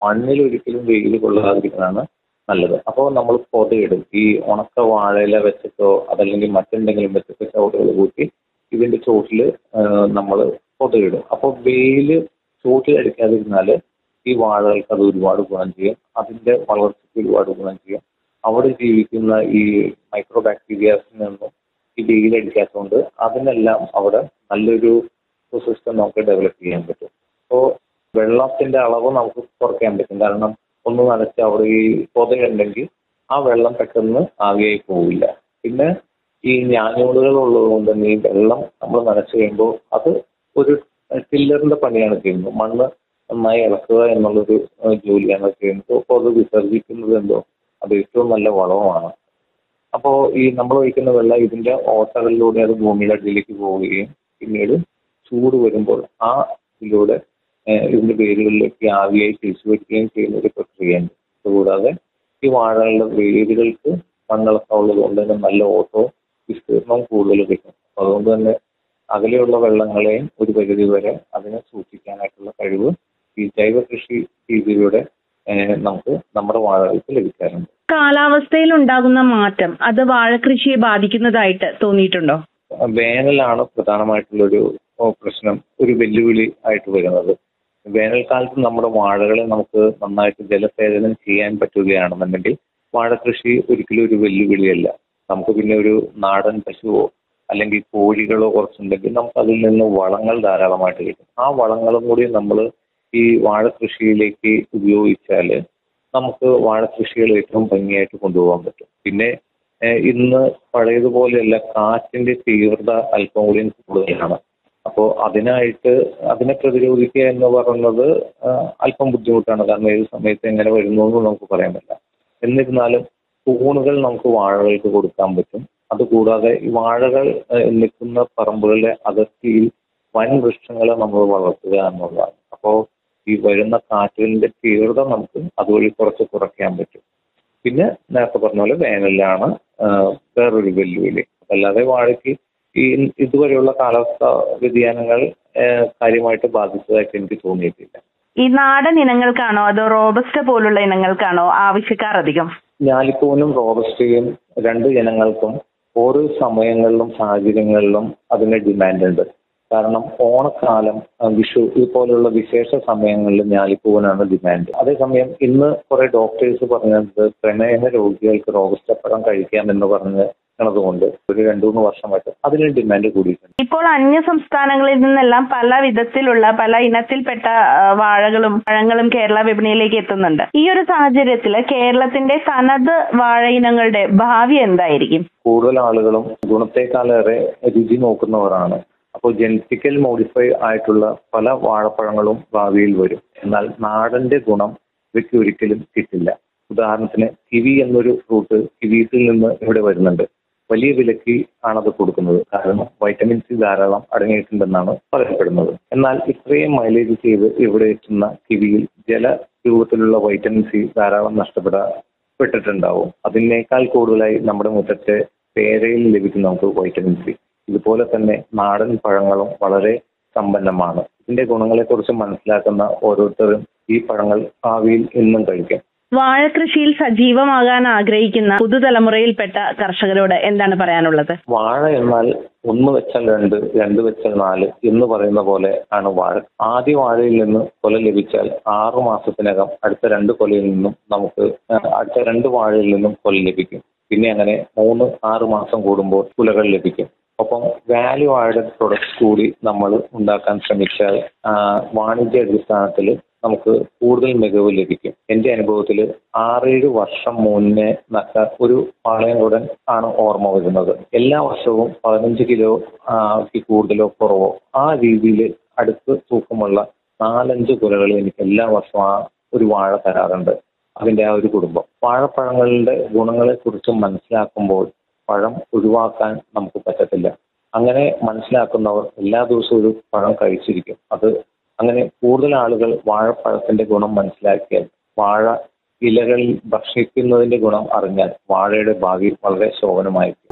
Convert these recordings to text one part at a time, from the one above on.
മണ്ണിൽ ഒരിക്കലും വെയിൽ കൊള്ളാതിരിക്കുന്നതാണ് നല്ലത് അപ്പോൾ നമ്മൾ പൊതയിടും ഈ ഉണക്ക വാഴയില വെച്ചിട്ടോ അതല്ലെങ്കിൽ മറ്റെന്തെങ്കിലും വെച്ചിട്ട് ചുവടുകൾ കൂട്ടി ഇതിന്റെ ചോട്ടിൽ നമ്മൾ പൊതയിടും അപ്പോൾ വെയിൽ ചോട്ടിൽ അടിക്കാതിരുന്നാൽ ഈ വാഴകൾക്ക് അത് ഒരുപാട് ഗുണം ചെയ്യും അതിന്റെ വളർച്ചയ്ക്ക് ഒരുപാട് ഗുണം ചെയ്യും അവിടെ ജീവിക്കുന്ന ഈ മൈക്രോ ബാക്ടീരിയാസിൽ നിന്നും ഈ വെയിൽ അടിക്കാത്തതുകൊണ്ട് അതിനെല്ലാം അവിടെ നല്ലൊരു സിസ്റ്റം നമുക്ക് ഡെവലപ്പ് ചെയ്യാൻ പറ്റും അപ്പോൾ വെള്ളത്തിന്റെ അളവ് നമുക്ക് കുറയ്ക്കാൻ പറ്റും കാരണം ഒന്ന് നനച്ച് അവിടെ ഈ പൊതയുണ്ടെങ്കിൽ ആ വെള്ളം പെട്ടെന്ന് ആവിയായി പോവില്ല പിന്നെ ഈ ഞാഞ്ഞൂടുകൾ ഉള്ളതുകൊണ്ട് തന്നെ ഈ വെള്ളം നമ്മൾ നനച്ച് കഴിയുമ്പോൾ അത് ഒരു ടില്ലറിന്റെ പണിയാണ് ചെയ്യുന്നത് മണ്ണ് നന്നായി ഇളക്കുക എന്നുള്ളൊരു ഏഹ്, ജോലിയാണ് ചെയ്യുന്നത് അപ്പോൾ അത് വിസർജിക്കുന്നത് എന്തോ അത് ഏറ്റവും നല്ല വളവുമാണ് അപ്പോൾ ഈ നമ്മൾ ഒഴിക്കുന്ന വെള്ളം ഇതിന്റെ ഓട്ടകളിലൂടെ അത് ഭൂമിയുടെ അടിയിലേക്ക് പോവുകയും പിന്നീട് ചൂട് വരുമ്പോൾ ആ ഇതിലൂടെ ഏഹ്, ഇതിന്റെ വേരുകളിലേക്ക് ആവിയായി തിരിച്ചു വരികയും ചെയ്യുന്ന ഒരു പ്രക്രിയയുണ്ട് അതുകൂടാതെ ഈ വാഴകളുടെ വേരുകൾക്ക് മണ്ണിളക്കം ഉള്ളത് കൊണ്ട് തന്നെ നല്ല ഓട്ടവും വിസ്തീർണവും കൂടുതൽ കിട്ടും അപ്പോൾ അതുകൊണ്ട് തന്നെ അകലെയുള്ള വെള്ളങ്ങളെയും ഒരു പരിധി വരെ അതിനെ സൂക്ഷിക്കാനായിട്ടുള്ള കഴിവ് ഈ ജൈവ കൃഷി രീതിയിലൂടെ ഏഹ്, നമുക്ക് നമ്മുടെ വാഴകൾക്ക് ലഭിക്കാറുണ്ട് കാലാവസ്ഥയിൽ ഉണ്ടാകുന്ന മാറ്റം അത് വാഴകൃഷിയെ ബാധിക്കുന്നതായിട്ട് തോന്നിയിട്ടുണ്ടോ വേനലാണ് പ്രധാനമായിട്ടുള്ളൊരു ഓ, പ്രശ്നം ഒരു വെല്ലുവിളി ആയിട്ട് വരുന്നത് വേനൽക്കാലത്ത് നമ്മുടെ വാഴകളെ നമുക്ക് നന്നായിട്ട് ജലസേചനം ചെയ്യാൻ പറ്റുകയാണെന്നുണ്ടെങ്കിൽ വാഴകൃഷി ഒരിക്കലും ഒരു വെല്ലുവിളിയല്ല നമുക്ക് പിന്നെ ഒരു നാടൻ പശുവോ അല്ലെങ്കിൽ കോഴികളോ കുറച്ചുണ്ടെങ്കിൽ നമുക്ക് അതിൽ നിന്ന് വളങ്ങൾ ധാരാളമായിട്ട് കിട്ടും ആ വളങ്ങളും കൂടി നമ്മൾ ഈ വാഴകൃഷിയിലേക്ക് ഉപയോഗിച്ചാൽ നമുക്ക് വാഴകൃഷികൾ ഏറ്റവും ഭംഗിയായിട്ട് കൊണ്ടുപോകാൻ പറ്റും പിന്നെ ഏഹ് ഇന്ന് പഴയതുപോലെയല്ല കാറ്റിന്റെ തീവ്രത അല്പം കൂടി കൂടുതലാണ് അപ്പോൾ അതിനായിട്ട് അതിനെ പ്രതിരോധിക്കുക എന്ന് പറയുന്നത് ആഹ് അല്പം ബുദ്ധിമുട്ടാണ് കാരണം ഏത് സമയത്ത് എങ്ങനെ വരുന്നു എന്ന് നമുക്ക് പറയാൻ പറ്റില്ല എന്നിരുന്നാലും തൂണുകൾ നമുക്ക് വാഴകൾക്ക് കൊടുക്കാൻ പറ്റും അതുകൂടാതെ ഈ വാഴകൾ ഏഹ് നിൽക്കുന്ന പറമ്പുകളുടെ അതിർത്തിയിൽ വൻ വൃക്ഷങ്ങളെ നമ്മൾ വളർത്തുക എന്നുള്ളതാണ് അപ്പോൾ ഈ വരുന്ന കാറ്റിന്റെ തീവ്രത നമുക്ക് അതുവഴി കുറച്ച് കുറയ്ക്കാൻ പറ്റും പിന്നെ നേരത്തെ പറഞ്ഞ പോലെ വേനലിലാണ് ആഹ് വേറൊരു വെല്ലുവിളി അല്ലാതെ വാഴയ്ക്ക് ഈ ഇതുവരെയുള്ള കാലാവസ്ഥ വ്യതിയാനങ്ങൾ ആഹ് കാര്യമായിട്ട് ബാധിച്ചതായിട്ട് എനിക്ക് തോന്നിയിട്ടില്ല ഈ നാടൻ ഇനങ്ങൾക്കാണോ അതോ റോബസ്റ്റ പോലുള്ള ഇനങ്ങൾക്കാണോ ആവശ്യക്കാർ അധികം ഞാലിപ്പൂവിനും റോബസ്റ്റയും രണ്ട് ഇനങ്ങൾക്കും ഓരോ സമയങ്ങളിലും സാഹചര്യങ്ങളിലും അതിന് ഡിമാൻഡ് ഉണ്ട് കാരണം ഓണക്കാലം ആ, വിഷു ഇതുപോലുള്ള വിശേഷ സമയങ്ങളിൽ ഞാലിപ്പൂവിനാണ് ഡിമാൻഡ് അതേസമയം ഇന്ന് കുറെ ഡോക്ടേഴ്സ് പറഞ്ഞത് പ്രമേഹ രോഗികൾക്ക് റോബസ്റ്റ പഴം കഴിക്കാമെന്ന് പറഞ്ഞ് കൊണ്ട് ഒരു രണ്ടു മൂന്ന് വർഷമായിട്ട് അതിന് ഡിമാൻഡ് കൂടിയിട്ടുണ്ട് ഇപ്പോൾ അന്യ സംസ്ഥാനങ്ങളിൽ നിന്നെല്ലാം പല വിധത്തിലുള്ള പല ഇനത്തിൽപ്പെട്ട ആ, വാഴകളും പഴങ്ങളും കേരള വിപണിയിലേക്ക് എത്തുന്നുണ്ട് ഈ ഒരു സാഹചര്യത്തിൽ കേരളത്തിന്റെ തനത് വാഴ ഇനങ്ങളുടെ ഭാവി എന്തായിരിക്കും കൂടുതൽ ആളുകളും ഗുണത്തെക്കാളേറെ രുചി നോക്കുന്നവരാണ് അപ്പോൾ ജനറ്റിക്കൽ മോഡിഫൈ ആയിട്ടുള്ള പല വാഴപ്പഴങ്ങളും ഭാവിയിൽ വരും എന്നാൽ നാടന്റെ ഗുണം ഇവയ്ക്ക് ഒരിക്കലും കിട്ടില്ല ഉദാഹരണത്തിന് കിവി എന്നൊരു ഫ്രൂട്ട് കിവീസിൽ നിന്ന് ഇവിടെ വരുന്നുണ്ട് വലിയ വിലക്ക് ആണത് കൊടുക്കുന്നത് കാരണം വൈറ്റമിൻ സി ധാരാളം അടങ്ങിയിട്ടുണ്ടെന്നാണ് പറയപ്പെടുന്നത് എന്നാൽ ഇത്രയും മൈലേജ് ചെയ്ത് ഇവിടെ എത്തുന്ന കിവിയിൽ ജല രൂപത്തിലുള്ള വൈറ്റമിൻ സി ധാരാളം നഷ്ടപ്പെടപ്പെട്ടിട്ടുണ്ടാവും അതിനേക്കാൾ കൂടുതലായി നമ്മുടെ മുറ്റത്തെ പേരയിൽ ലഭിക്കുന്ന നമുക്ക് വൈറ്റമിൻ സി ഇതുപോലെ തന്നെ നാടൻ പഴങ്ങളും വളരെ സമ്പന്നമാണ് ഇതിന്റെ ഗുണങ്ങളെക്കുറിച്ച് മനസ്സിലാക്കുന്ന ഓരോരുത്തരും ഈ പഴങ്ങൾ ഭാവിയിൽ എന്നും കഴിക്കും വാഴകൃഷിയിൽ സജീവമാകാൻ ആഗ്രഹിക്കുന്ന പുതുതലമുറയിൽപ്പെട്ട കർഷകരോട് എന്താണ് പറയാനുള്ളത് വാഴ എന്നാൽ ഒന്ന് വെച്ചാൽ രണ്ട് രണ്ട് വെച്ചാൽ നാല് എന്ന് പറയുന്ന പോലെ ആണ് വാഴ ആദ്യ വാഴയിൽ നിന്ന് കൊല ലഭിച്ചാൽ ആറു മാസത്തിനകം അടുത്ത രണ്ട് കൊലയിൽ നിന്നും നമുക്ക് ആ, അടുത്ത രണ്ട് വാഴയിൽ നിന്നും കൊല ലഭിക്കും പിന്നെ അങ്ങനെ മൂന്ന് ആറ് മാസം കൂടുമ്പോൾ കുലകൾ ലഭിക്കും ഒപ്പം വാല്യൂ ആഡഡ് പ്രൊഡക്ട്സ് കൂടി നമ്മൾ ഉണ്ടാക്കാൻ ശ്രമിച്ചാൽ ആ, വാണിജ്യ അടിസ്ഥാനത്തിൽ നമുക്ക് കൂടുതൽ മികവ് ലഭിക്കും എന്റെ അനുഭവത്തിൽ ആറേഴ് വർഷം മുന്നേ നട്ട ഒരു പാളയംകുടൻ ആണ് ഓർമ്മ വരുന്നത് എല്ലാ വർഷവും പതിനഞ്ച് കിലോ ആ, ക്ക് കൂടുതലോ കുറവോ ആ രീതിയിൽ അടുത്ത് തൂക്കമുള്ള നാലഞ്ച് കുലകൾ എനിക്ക് എല്ലാ വർഷവും ആ ഒരു വാഴ തരാറുണ്ട് അതിന്റെ ആ ഒരു കുടുംബം വാഴപ്പഴങ്ങളുടെ ഗുണങ്ങളെ കുറിച്ച് മനസ്സിലാക്കുമ്പോൾ പഴം ഒഴിവാക്കാൻ നമുക്ക് പറ്റത്തില്ല അങ്ങനെ മനസ്സിലാക്കുന്നവർ എല്ലാ ദിവസവും ഒരു പഴം കഴിച്ചിരിക്കും അത് അങ്ങനെ കൂടുതൽ ആളുകൾ വാഴപ്പഴത്തിന്റെ ഗുണം മനസ്സിലാക്കിയാൽ വാഴ ഇലകളിൽ ഭക്ഷിക്കുന്നതിന്റെ ഗുണം അറിഞ്ഞാൽ വാഴയുടെ ഭാവി വളരെ ശോഭനമായിരിക്കും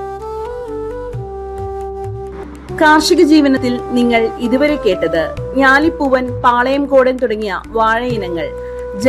കാർഷിക ജീവനത്തിൽ നിങ്ങൾ ഇതുവരെ കേട്ടത് ഞാലിപ്പൂവൻ പാളയംകോടൻ തുടങ്ങിയ വാഴ ഇനങ്ങൾ